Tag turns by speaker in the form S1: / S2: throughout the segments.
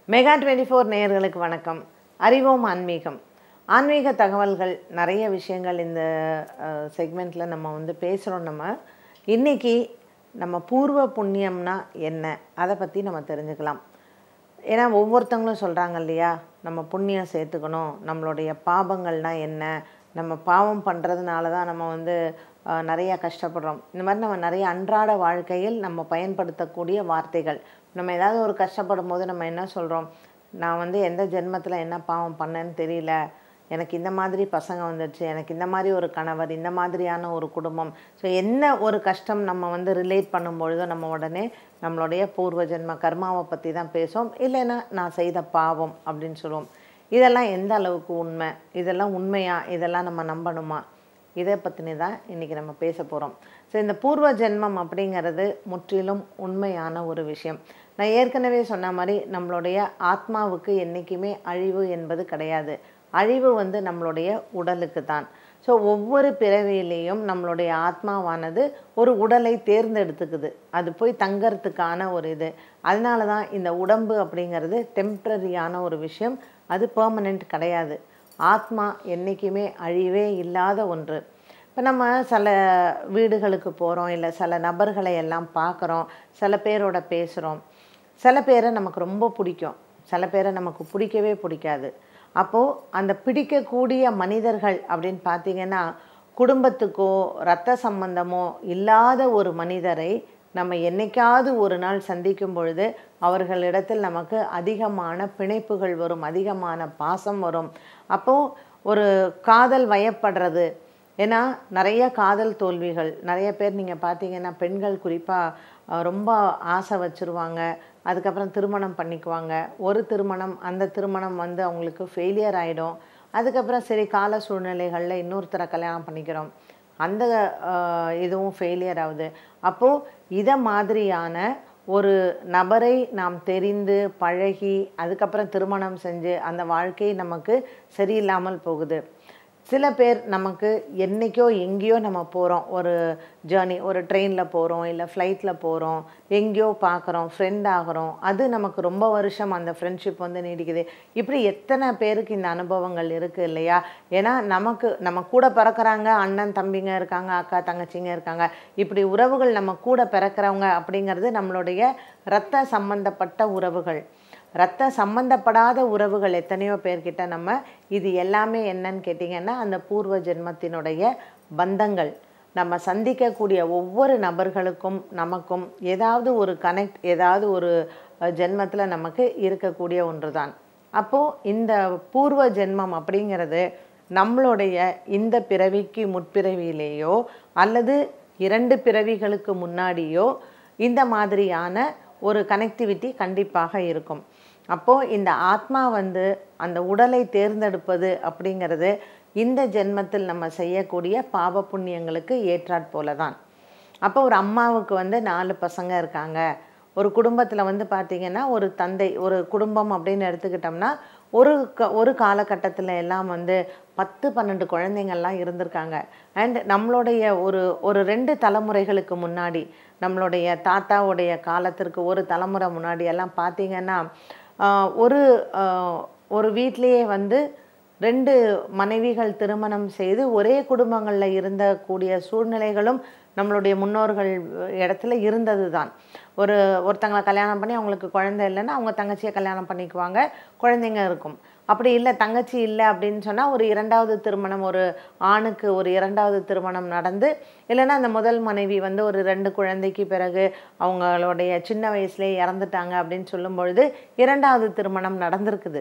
S1: mega twenty four நேயர்களுக்கு வணக்கம் அறிவோம் ஆன்மீகம் ஆன்மீக தகவல்கள் நிறைய விஷயங்கள் இந்த செக்மெண்ட்டில் நம்ம வந்து பேசுகிறோம் நம்ம இன்றைக்கி நம்ம பூர்வ புண்ணியம்னா என்ன அதை பற்றி நம்ம தெரிஞ்சுக்கலாம் ஏன்னா ஒவ்வொருத்தவங்களும் சொல்கிறாங்க இல்லையா நம்ம புண்ணியம் சேர்த்துக்கணும் நம்மளுடைய பாபங்கள்னால் என்ன நம்ம பாவம் பண்ணுறதுனால தான் நம்ம வந்து அஹ், நிறைய கஷ்டப்படுறோம் இந்த மாதிரி நம்ம நிறைய அன்றாட வாழ்க்கையில் நம்ம பயன்படுத்தக்கூடிய வார்த்தைகள் நம்ம ஏதாவது ஒரு கஷ்டப்படும் போது நம்ம என்ன சொல்கிறோம் நான் வந்து எந்த ஜென்மத்தில் என்ன பாவம் பண்ணேன்னு தெரியல எனக்கு இந்த மாதிரி பசங்க வந்துடுச்சு எனக்கு இந்த மாதிரி ஒரு கணவர் இந்த மாதிரியான ஒரு குடும்பம் ஸோ என்ன ஒரு கஷ்டம் நம்ம வந்து ரிலேட் பண்ணும்பொழுது நம்ம உடனே நம்மளுடைய பூர்வ ஜென்ம கர்மாவை பற்றி தான் பேசுவோம் இல்லைன்னா நான் செய்த பாவம் அப்படின்னு சொல்லுவோம் இதெல்லாம் எந்த அளவுக்கு உண்மை இதெல்லாம் உண்மையா இதெல்லாம் நம்ம நம்பணுமா இதை பற்றினே தான் இன்றைக்கி நம்ம பேச போகிறோம் ஸோ இந்த பூர்வ ஜென்மம் அப்படிங்கிறது முற்றிலும் உண்மையான ஒரு விஷயம் நான் ஏற்கனவே சொன்ன மாதிரி நம்மளுடைய ஆத்மாவுக்கு என்றைக்குமே அழிவு என்பது கிடையாது அழிவு வந்து நம்மளுடைய உடலுக்கு தான் ஸோ ஒவ்வொரு பிறவியிலையும் நம்மளுடைய ஆத்மாவானது ஒரு உடலை தேர்ந்தெடுத்துக்குது அது போய் தங்கறதுக்கான ஒரு இது அதனால தான் இந்த உடம்பு அப்படிங்கிறது டெம்ப்ரரியான ஒரு விஷயம் அது பெர்மனெண்ட் கிடையாது ஆத்மா என்றைக்குமே அழிவே இல்லாத ஒன்று இப்போ நம்ம சில வீடுகளுக்கு போகிறோம் இல்லை சில நபர்களை எல்லாம் பார்க்குறோம் சில பேரோட பேசுகிறோம் சில பேரை நமக்கு ரொம்ப பிடிக்கும் சில பேரை நமக்கு பிடிக்கவே பிடிக்காது அப்போது அந்த பிடிக்கக்கூடிய மனிதர்கள் அப்படின்னு பார்த்தீங்கன்னா குடும்பத்துக்கோ இரத்த சம்பந்தமோ இல்லாத ஒரு மனிதரை நம்ம என்னைக்காவது ஒரு நாள் சந்திக்கும் பொழுது அவர்களிடத்தில் நமக்கு அதிகமான பிணைப்புகள் வரும் அதிகமான பாசம் வரும் அப்போது ஒரு காதல் வயப்படுறது ஏன்னா நிறைய காதல் தோல்விகள் நிறைய பேர் நீங்கள் பார்த்தீங்கன்னா பெண்கள் குறிப்பாக ரொம்ப ஆசை வச்சுருவாங்க அதுக்கப்புறம் திருமணம் பண்ணிக்குவாங்க ஒரு திருமணம் அந்த திருமணம் வந்து அவங்களுக்கு ஃபெயிலியர் ஆகிடும் அதுக்கப்புறம் சரி கால சூழ்நிலைகளில் இன்னொருத்தரை கல்யாணம் பண்ணிக்கிறோம் அந்த ஆஹ், இதுவும் ஃபெயிலியர் ஆகுது அப்போது இதை மாதிரியான ஒரு நபரை நாம் தெரிந்து பழகி அதுக்கப்புறம் திருமணம் செஞ்சு அந்த வாழ்க்கை நமக்கு சரியில்லாமல் போகுது சில பேர் நமக்கு என்றைக்கோ எங்கேயோ நம்ம போகிறோம் ஒரு ஜேர்னி ஒரு ட்ரெயினில் போகிறோம் இல்லை ஃப்ளைட்டில் போகிறோம் எங்கேயோ பார்க்குறோம் ஃப்ரெண்ட் ஆகிறோம் அது நமக்கு ரொம்ப வருஷம் அந்த ஃப்ரெண்ட்ஷிப் வந்து நீடிக்குது இப்படி எத்தனை பேருக்கு இந்த அனுபவங்கள் இருக்குது இல்லையா ஏன்னா நமக்கு நம்ம கூட பிறக்கறாங்க அண்ணன் தம்பிங்க இருக்காங்க அக்கா தங்கச்சிங்க இருக்காங்க இப்படி உறவுகள் நம்ம கூட பிறக்கிறவங்க அப்படிங்கிறது நம்மளுடைய இரத்த சம்பந்தப்பட்ட உறவுகள் ரத்த சம்பந்தப்படாத உறவுகள் எத்தனையோ பேர்கிட்ட நம்ம இது எல்லாமே என்னன்னு கேட்டிங்கன்னா அந்த பூர்வ ஜென்மத்தினுடைய பந்தங்கள் நம்ம சந்திக்கக்கூடிய ஒவ்வொரு நபர்களுக்கும் நமக்கும் ஏதாவது ஒரு கனெக்ட் ஏதாவது ஒரு ஜென்மத்தில் நமக்கு இருக்கக்கூடிய ஒன்று தான் அப்போது இந்த பூர்வ ஜென்மம் அப்படிங்கிறது நம்மளுடைய இந்த பிறவிக்கு முற்பிறவியிலேயோ அல்லது இரண்டு பிறவிகளுக்கு முன்னாடியோ இந்த மாதிரியான ஒரு கனெக்டிவிட்டி கண்டிப்பாக இருக்கும் அப்போது இந்த ஆத்மா வந்து அந்த உடலை தேர்ந்தெடுப்பது அப்படிங்கிறது இந்த ஜென்மத்தில் நம்ம செய்யக்கூடிய பாவ புண்ணியங்களுக்கு ஏற்றாற் தான் அப்போ ஒரு அம்மாவுக்கு வந்து நாலு பசங்க இருக்காங்க ஒரு குடும்பத்தில் வந்து பார்த்திங்கன்னா ஒரு தந்தை ஒரு குடும்பம் அப்படின்னு எடுத்துக்கிட்டோம்னா ஒரு க ஒரு காலகட்டத்தில் எல்லாம் வந்து பத்து பன்னெண்டு குழந்தைங்கள்லாம் இருந்திருக்காங்க அண்ட் நம்மளுடைய ஒரு ஒரு ரெண்டு தலைமுறைகளுக்கு முன்னாடி நம்மளுடைய தாத்தாவுடைய காலத்திற்கு ஒரு தலைமுறை முன்னாடி எல்லாம் பார்த்திங்கன்னா ஆஹ், ஒரு ஆஹ், ஒரு வீட்லேயே வந்து ரெண்டு மனைவிகள் திருமணம் செய்து ஒரே குடும்பங்களில் இருந்த கூடிய சூழ்நிலைகளும் நம்மளுடைய முன்னோர்கள் இடத்துல இருந்தது தான் ஒரு ஒருத்தங்களை கல்யாணம் பண்ணி அவங்களுக்கு குழந்தை இல்லைன்னா அவங்க தங்கச்சியை கல்யாணம் பண்ணிக்குவாங்க குழந்தைங்க இருக்கும் அப்படி இல்லை தங்கச்சி இல்லை அப்படின்னு சொன்னால் ஒரு இரண்டாவது திருமணம் ஒரு ஆணுக்கு ஒரு இரண்டாவது திருமணம் நடந்து இல்லைன்னா அந்த முதல் மனைவி வந்து ஒரு ரெண்டு குழந்தைக்கு பிறகு அவங்களுடைய சின்ன வயசுலேயே இறந்துட்டாங்க அப்படின்னு சொல்லும் பொழுது இரண்டாவது திருமணம் நடந்திருக்குது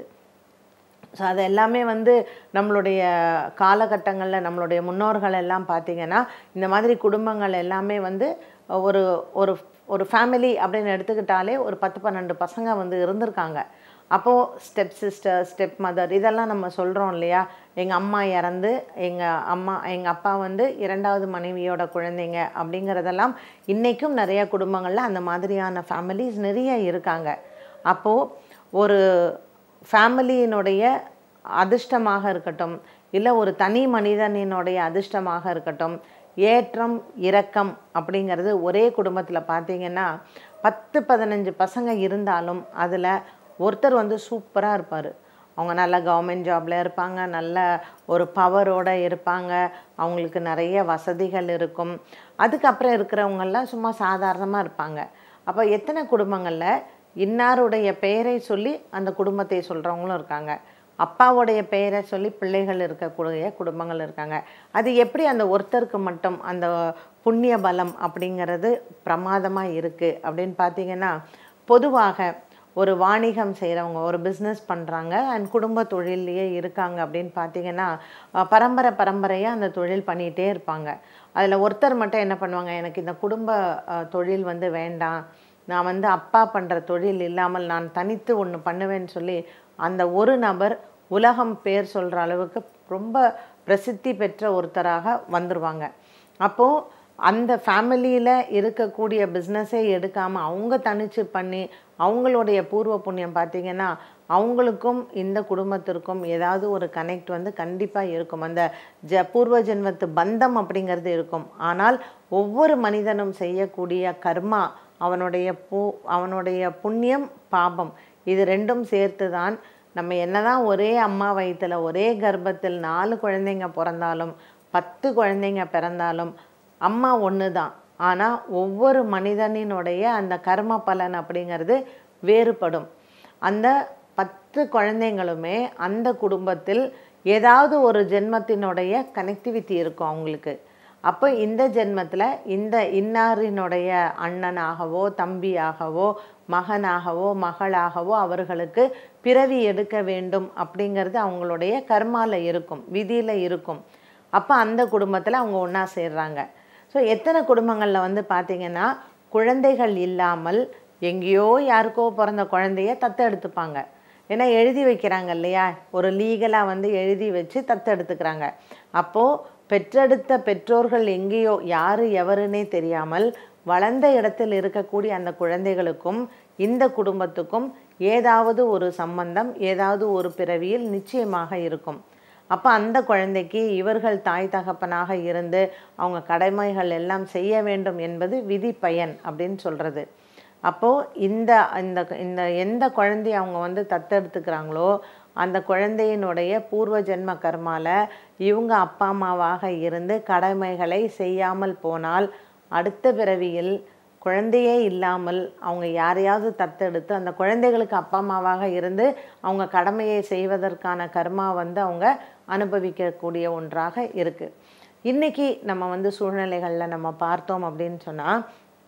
S1: ஸோ அது எல்லாமே வந்து நம்மளுடைய காலகட்டங்களில் நம்மளுடைய முன்னோர்கள் எல்லாம் பார்த்திங்கன்னா இந்த மாதிரி குடும்பங்கள் எல்லாமே வந்து ஒரு ஒரு ஒரு ஃபேமிலி அப்படின்னு எடுத்துக்கிட்டாலே ஒரு பத்து பன்னெண்டு பசங்க வந்து இருந்திருக்காங்க அப்போது ஸ்டெப் சிஸ்டர் ஸ்டெப் மதர் இதெல்லாம் நம்ம சொல்கிறோம் இல்லையா எங்கள் அம்மா இறந்து எங்கள் அம்மா எங்கள் அப்பா வந்து இரண்டாவது மனைவியோட குழந்தைங்க அப்படிங்கிறதெல்லாம் இன்றைக்கும் நிறைய குடும்பங்களில் அந்த மாதிரியான ஃபேமிலிஸ் நிறைய இருக்காங்க அப்போது ஒரு ஃபேமிலியினுடைய அதிர்ஷ்டமாக இருக்கட்டும் இல்லை ஒரு தனி மனிதனினுடைய அதிர்ஷ்டமாக இருக்கட்டும் ஏற்றம் இரக்கம் அப்படிங்கிறது ஒரே குடும்பத்தில் பார்த்தீங்கன்னா பத்து பதினஞ்சு பசங்க இருந்தாலும் அதில் ஒருத்தர் வந்து சூப்பராக இருப்பார் அவங்க நல்ல கவர்மெண்ட் ஜாபில் இருப்பாங்க நல்ல ஒரு பவரோடு இருப்பாங்க அவங்களுக்கு நிறைய வசதிகள் இருக்கும் அதுக்கப்புறம் இருக்கிறவங்கெல்லாம் சும்மா சாதாரணமாக இருப்பாங்க அப்போ எத்தனை குடும்பங்களில் இன்னாருடைய பெயரை சொல்லி அந்த குடும்பத்தை சொல்கிறவங்களும் இருக்காங்க அப்பாவுடைய பெயரை சொல்லி பிள்ளைகள் இருக்கக்கூடிய குடும்பங்கள் இருக்காங்க அது எப்படி அந்த ஒருத்தருக்கு மட்டும் அந்த புண்ணிய பலம் அப்படிங்கிறது பிரமாதமாக இருக்குது அப்படின்னு பார்த்தீங்கன்னா பொதுவாக ஒரு வாணிகம் செய்கிறவங்க ஒரு பிஸ்னஸ் பண்ணுறாங்க அண்ட் குடும்ப தொழிலையே இருக்காங்க அப்படின்னு பார்த்தீங்கன்னா அஹ், பரம்பரை பரம்பரையாக அந்த தொழில் பண்ணிகிட்டே இருப்பாங்க அதில் ஒருத்தர் மட்டும் என்ன பண்ணுவாங்க எனக்கு இந்த குடும்ப அஹ், தொழில் வந்து வேண்டாம் நான் வந்து அப்பா பண்ணுற தொழில் இல்லாமல் நான் தனித்து ஒன்று பண்ணுவேன்னு சொல்லி அந்த ஒரு நபர் உலகம் பேர் சொல்கிற அளவுக்கு ரொம்ப பிரசித்தி பெற்ற ஒருத்தராக வந்துருவாங்க அப்போது அந்த ஃபேமிலியில் இருக்கக்கூடிய பிஸ்னஸே எடுக்காமல் அவங்க தனிச்சு பண்ணி அவங்களுடைய பூர்வ புண்ணியம் பார்த்தீங்கன்னா அவங்களுக்கும் இந்த குடும்பத்திற்கும் ஏதாவது ஒரு கனெக்ட் வந்து கண்டிப்பாக இருக்கும் அந்த ஜ பூர்வ ஜென்மத்து பந்தம் அப்படிங்கிறது இருக்கும் ஆனால் ஒவ்வொரு மனிதனும் செய்யக்கூடிய கர்மா அவனுடைய பூ அவனுடைய புண்ணியம் பாபம் இது ரெண்டும் சேர்த்து தான் நம்ம என்னதான் ஒரே அம்மா வயித்துல ஒரே கர்ப்பத்தில் நாலு குழந்தைங்க பிறந்தாலும் பத்து குழந்தைங்க பிறந்தாலும் அம்மா ஒன்று தான் ஆனால் ஒவ்வொரு மனிதனினுடைய அந்த கர்ம பலன் அப்படிங்கிறது வேறுபடும் அந்த பத்து குழந்தைங்களுமே அந்த குடும்பத்தில் ஏதாவது ஒரு ஜென்மத்தினுடைய கனெக்டிவிட்டி இருக்கும் அவங்களுக்கு அப்போ இந்த ஜென்மத்தில் இந்த இன்னாரினுடைய அண்ணனாகவோ தம்பியாகவோ மகனாகவோ மகளாகவோ அவர்களுக்கு பிறவி எடுக்க வேண்டும் அப்படிங்கிறது அவங்களுடைய கர்மால இருக்கும் விதியில் இருக்கும் அப்போ அந்த குடும்பத்தில் அவங்க ஒன்றா சேர்றாங்க ஸோ எத்தனை குடும்பங்களில் வந்து பார்த்தீங்கன்னா குழந்தைகள் இல்லாமல் எங்கேயோ யாருக்கோ பிறந்த குழந்தைய தத்தெடுத்துப்பாங்க ஏன்னா எழுதி வைக்கிறாங்க இல்லையா ஒரு லீகலாக வந்து எழுதி வச்சு தத்தெடுத்துக்கிறாங்க அப்போது பெற்றெடுத்த பெற்றோர்கள் எங்கேயோ யார் எவருன்னே தெரியாமல் வளர்ந்த இடத்தில் இருக்கக்கூடிய அந்த குழந்தைகளுக்கும் இந்த குடும்பத்துக்கும் ஏதாவது ஒரு சம்பந்தம் ஏதாவது ஒரு பிறவியில் நிச்சயமாக இருக்கும் அப்போ அந்த குழந்தைக்கு இவர்கள் தாய் தகப்பனாக இருந்து அவங்க கடமைகள் எல்லாம் செய்ய வேண்டும் என்பது விதி பயன் அப்படின்னு சொல்கிறது அப்போது இந்த இந்த இந்த எந்த குழந்தைய அவங்க வந்து தத்தெடுத்துக்கிறாங்களோ அந்த குழந்தையினுடைய பூர்வ ஜென்ம கர்மால இவங்க அப்பா அம்மாவாக இருந்து கடமைகளை செய்யாமல் போனால் அடுத்த பிறவியில் குழந்தையே இல்லாமல் அவங்க யாரையாவது தத்தெடுத்து அந்த குழந்தைகளுக்கு அப்பா அம்மாவாக இருந்து அவங்க கடமையை செய்வதற்கான கர்மா வந்து அவங்க அனுபவிக்கக்கூடிய ஒன்றாக இருக்குது இன்றைக்கி நம்ம வந்து சூழ்நிலைகளில் நம்ம பார்த்தோம் அப்படின்னு சொன்னால்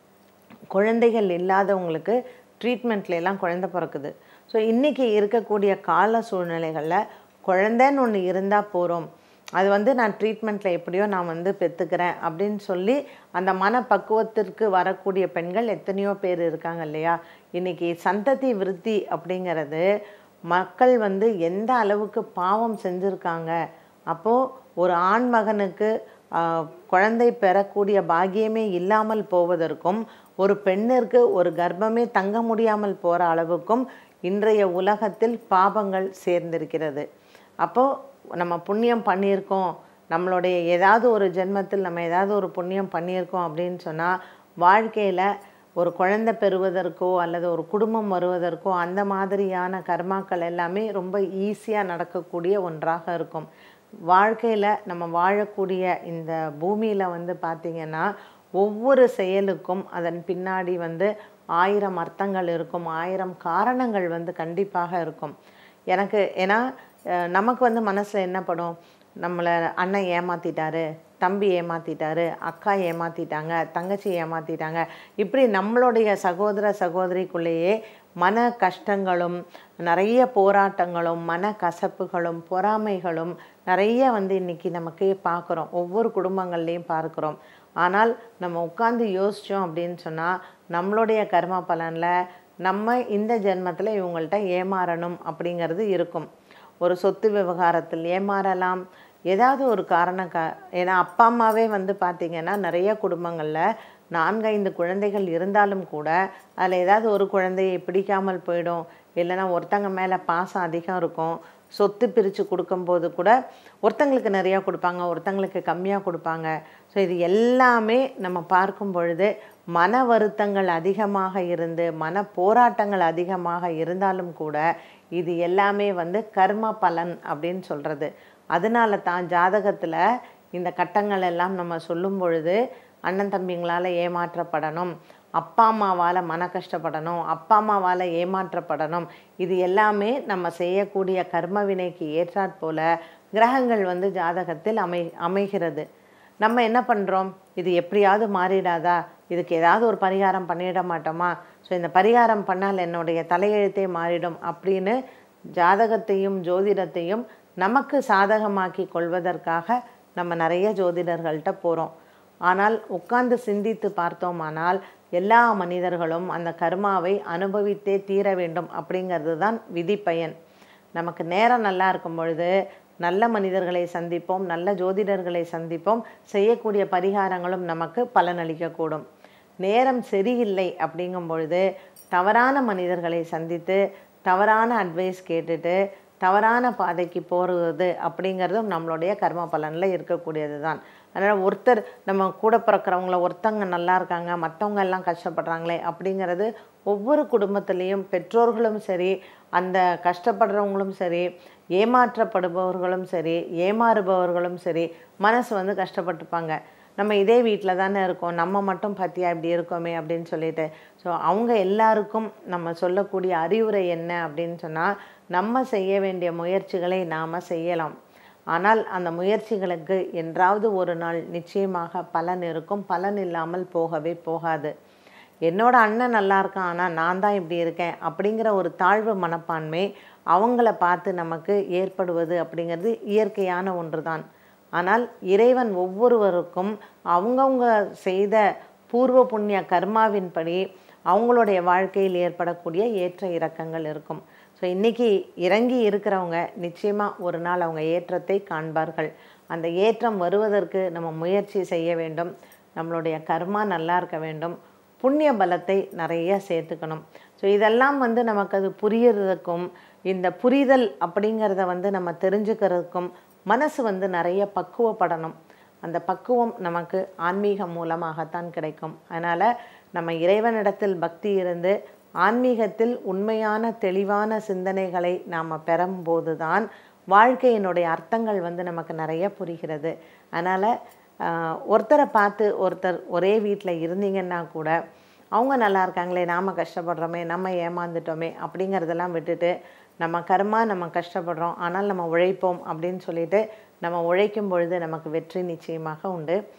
S1: குழந்தைகள் இல்லாதவங்களுக்கு ட்ரீட்மெண்ட்ல எல்லாம் குழந்தை பிறக்குது ஸோ இன்றைக்கி இருக்கக்கூடிய கால சூழ்நிலைகளில் குழந்தைன்னு ஒன்று இருந்தால் போகிறோம் அது வந்து நான் ட்ரீட்மெண்ட்டில் எப்படியோ நான் வந்து பெற்றுக்கிறேன் அப்படின்னு சொல்லி அந்த மனப்பக்குவத்திற்கு வரக்கூடிய பெண்கள் எத்தனையோ பேர் இருக்காங்க இல்லையா இன்றைக்கி சந்ததி விருத்தி அப்படிங்கிறது மக்கள் வந்து எந்த அளவுக்கு பாவம் செஞ்சுருக்காங்க அப்போது ஒரு ஆண் மகனுக்கு ஆஹ், குழந்தை பெறக்கூடிய பாக்கியமே இல்லாமல் போவதற்கும் ஒரு பெண்ணிற்கு ஒரு கர்ப்பமே தங்க முடியாமல் போகிற அளவுக்கும் இன்றைய உலகத்தில் பாபங்கள் சேர்ந்திருக்கிறது அப்போது நம்ம புண்ணியம் பண்ணியிருக்கோம் நம்மளுடைய ஏதாவது ஒரு ஜென்மத்தில் நம்ம ஏதாவது ஒரு புண்ணியம் பண்ணியிருக்கோம் அப்படின்னு சொன்னால் வாழ்க்கையில் ஒரு குழந்தை பெறுவதற்கோ அல்லது ஒரு குடும்பம் வருவதற்கோ அந்த மாதிரியான கர்மாக்கள் எல்லாமே ரொம்ப ஈஸியாக நடக்கக்கூடிய ஒன்றாக இருக்கும் வாழ்க்கையில் நம்ம வாழக்கூடிய இந்த பூமியில் வந்து பார்த்திங்கன்னா ஒவ்வொரு செயலுக்கும் அதன் பின்னாடி வந்து ஆயிரம் அர்த்தங்கள் இருக்கும் ஆயிரம் காரணங்கள் வந்து கண்டிப்பாக இருக்கும் எனக்கு ஏன்னா அஹ், நமக்கு வந்து மனசில் என்ன படும் நம்மளை அண்ணன் ஏமாத்திட்டாரு தம்பி ஏமாத்திட்டாரு அக்கா ஏமாத்திட்டாங்க தங்கச்சி ஏமாத்திட்டாங்க இப்படி நம்மளுடைய சகோதர சகோதரிக்குள்ளேயே மன கஷ்டங்களும் நிறைய போராட்டங்களும் மன கசப்புகளும் பொறாமைகளும் நிறைய வந்து இன்னைக்கு நமக்கு பார்க்குறோம் ஒவ்வொரு குடும்பங்கள்லேயும் பார்க்குறோம் ஆனால் நம்ம உட்காந்து யோசித்தோம் அப்படின்னு சொன்னால் நம்மளுடைய கர்ம பலனில் நம்ம இந்த ஜென்மத்தில் இவங்கள்ட்ட ஏமாறணும் அப்படிங்கிறது இருக்கும் ஒரு சொத்து விவகாரத்தில் ஏமாறலாம் ஏதாவது ஒரு காரணம் கா ஏன்னா அப்பா அம்மாவே வந்து பார்த்திங்கன்னா நிறைய குடும்பங்களில் நான்கைந்து குழந்தைகள் இருந்தாலும் கூட அதில் ஏதாவது ஒரு குழந்தையை பிடிக்காமல் போயிடும் இல்லைன்னா ஒருத்தங்க மேலே பாசம் அதிகம் இருக்கும் சொத்து பிரித்து கொடுக்கும்போது கூட ஒருத்தங்களுக்கு நிறையா கொடுப்பாங்க ஒருத்தங்களுக்கு கம்மியாக கொடுப்பாங்க ஸோ இது எல்லாமே நம்ம பார்க்கும் பொழுது மன வருத்தங்கள் அதிகமாக இருந்து மன போராட்டங்கள் அதிகமாக இருந்தாலும் கூட இது எல்லாமே வந்து கர்ம பலன் அப்படின்னு சொல்கிறது அதனால தான் ஜாதகத்தில் இந்த கட்டங்கள் எல்லாம் நம்ம சொல்லும் பொழுது அண்ணன் தம்பிங்களால் ஏமாற்றப்படணும் அப்பா அம்மாவால் மன கஷ்டப்படணும் அப்பா அம்மாவால் ஏமாற்றப்படணும் இது எல்லாமே நம்ம செய்யக்கூடிய கர்ம வினைக்கு ஏற்றாற்போல கிரகங்கள் வந்து ஜாதகத்தில் அமை அமைகிறது நம்ம என்ன பண்ணுறோம் இது எப்படியாவது மாறிடாதா இதுக்கு ஏதாவது ஒரு பரிகாரம் பண்ணிட மாட்டோமா ஸோ இந்த பரிகாரம் பண்ணால் என்னுடைய தலையெழுத்தே மாறிடும் அப்படின்னு ஜாதகத்தையும் ஜோதிடத்தையும் நமக்கு சாதகமாக்கி கொள்வதற்காக நம்ம நிறைய ஜோதிடர்கள்ட்ட போகிறோம் ஆனால் உட்கார்ந்து சிந்தித்து பார்த்தோமானால் எல்லா மனிதர்களும் அந்த கர்மாவை அனுபவித்தே தீர வேண்டும் அப்படிங்கிறது தான் விதி பயன் நமக்கு நேரம் நல்லா இருக்கும் பொழுது நல்ல மனிதர்களை சந்திப்போம் நல்ல ஜோதிடர்களை சந்திப்போம் செய்யக்கூடிய பரிகாரங்களும் நமக்கு பலனளிக்கக்கூடும் நேரம் சரியில்லை அப்படிங்கும் பொழுது தவறான மனிதர்களை சந்தித்து தவறான அட்வைஸ் கேட்டுட்டு தவறான பாதைக்கு போகிறது அப்படிங்கிறதும் நம்மளுடைய கர்ம பலனில் இருக்கக்கூடியது தான் அதனால் ஒருத்தர் நம்ம கூட பிறக்கிறவங்கள ஒருத்தவங்க நல்லா இருக்காங்க மற்றவங்க எல்லாம் கஷ்டப்படுறாங்களே அப்படிங்கிறது ஒவ்வொரு குடும்பத்திலையும் பெற்றோர்களும் சரி அந்த கஷ்டப்படுறவங்களும் சரி ஏமாற்றப்படுபவர்களும் சரி ஏமாறுபவர்களும் சரி மனசு வந்து கஷ்டப்பட்டுப்பாங்க நம்ம இதே வீட்டில் தானே இருக்கோம் நம்ம மட்டும் பத்தியா இப்படி இருக்கோமே அப்படின்னு சொல்லிட்டு ஸோ அவங்க எல்லாருக்கும் நம்ம சொல்லக்கூடிய அறிவுரை என்ன அப்படின்னு சொன்னால் நம்ம செய்ய வேண்டிய முயற்சிகளை நாம் செய்யலாம் ஆனால் அந்த முயற்சிகளுக்கு என்றாவது ஒரு நாள் நிச்சயமாக பலன் இருக்கும் பலன் இல்லாமல் போகவே போகாது என்னோட அண்ணன் நல்லா இருக்கான் ஆனால் நான் தான் இப்படி இருக்கேன் அப்படிங்கிற ஒரு தாழ்வு மனப்பான்மை அவங்கள பார்த்து நமக்கு ஏற்படுவது அப்படிங்கிறது இயற்கையான ஒன்று தான் ஆனால் இறைவன் ஒவ்வொருவருக்கும் அவங்கவுங்க செய்த பூர்வ புண்ணிய கர்மாவின்படி அவங்களுடைய வாழ்க்கையில் ஏற்படக்கூடிய ஏற்ற இறக்கங்கள் இருக்கும் ஸோ இன்றைக்கி இறங்கி இருக்கிறவங்க நிச்சயமாக ஒரு நாள் அவங்க ஏற்றத்தை காண்பார்கள் அந்த ஏற்றம் வருவதற்கு நம்ம முயற்சி செய்ய வேண்டும் நம்மளுடைய கர்மா நல்லா இருக்க வேண்டும் புண்ணிய பலத்தை நிறைய சேர்த்துக்கணும் ஸோ இதெல்லாம் வந்து நமக்கு அது புரியறதுக்கும் இந்த புரிதல் அப்படிங்கிறத வந்து நம்ம தெரிஞ்சுக்கிறதுக்கும் மனசு வந்து நிறைய பக்குவப்படணும் அந்த பக்குவம் நமக்கு ஆன்மீகம் மூலமாகத்தான் கிடைக்கும் அதனால் நம்ம இறைவனிடத்தில் பக்தி இருந்து ஆன்மீகத்தில் உண்மையான தெளிவான சிந்தனைகளை நாம் பெறும்போது தான் வாழ்க்கையினுடைய அர்த்தங்கள் வந்து நமக்கு நிறைய புரிகிறது அதனால் ஒருத்தரை பார்த்து ஒருத்தர் ஒரே வீட்டில் இருந்தீங்கன்னா கூட அவங்க நல்லா இருக்காங்களே நாம் கஷ்டப்படுறோமே நம்ம ஏமாந்துட்டோமே அப்படிங்கிறதெல்லாம் விட்டுட்டு நம்ம கர்மா நம்ம கஷ்டப்படுறோம் ஆனால் நம்ம உழைப்போம் அப்படின்னு சொல்லிட்டு நம்ம உழைக்கும் பொழுது நமக்கு வெற்றி நிச்சயமாக உண்டு